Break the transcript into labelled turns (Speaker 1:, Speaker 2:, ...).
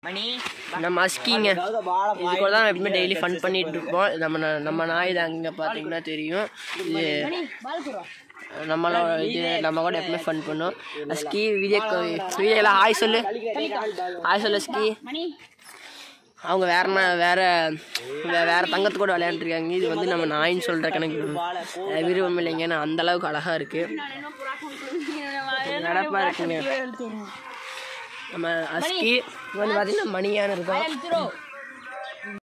Speaker 1: மணி
Speaker 2: நம்ம அஸ்கிங்க இது கூட தான் எப்பவுமே டெய்லி ஃபன் பண்ணிட்டு இருப்போம் நம்ம ந- நம்ம நாய் தான் அங்கே பார்த்தீங்கன்னா தெரியும் இது நம்மளோட இது நம்ம கூட எப்பவுமே ஃபன் பண்ணும் அஸ்கி விஜய் விஜயெல்லாம் ஹாய் சொல்லு ஹாய் சொல்லு அஸ்கி அவங்க வேற நா- வேற வே- வேற தங்கத்து கூட விளையாண்டுருக்காங்க இது வந்து நம்ம நாயின்னு சொல்ற கணக்கு அஹ் விருப்பம் இல்லைங்க நான் அந்த அளவுக்கு அழகா இருக்கு நடப்பா இருக்குங்க நம்ம அஸ்கி இது வந்து பார்த்தீங்கன்னா மணியான இருக்கும்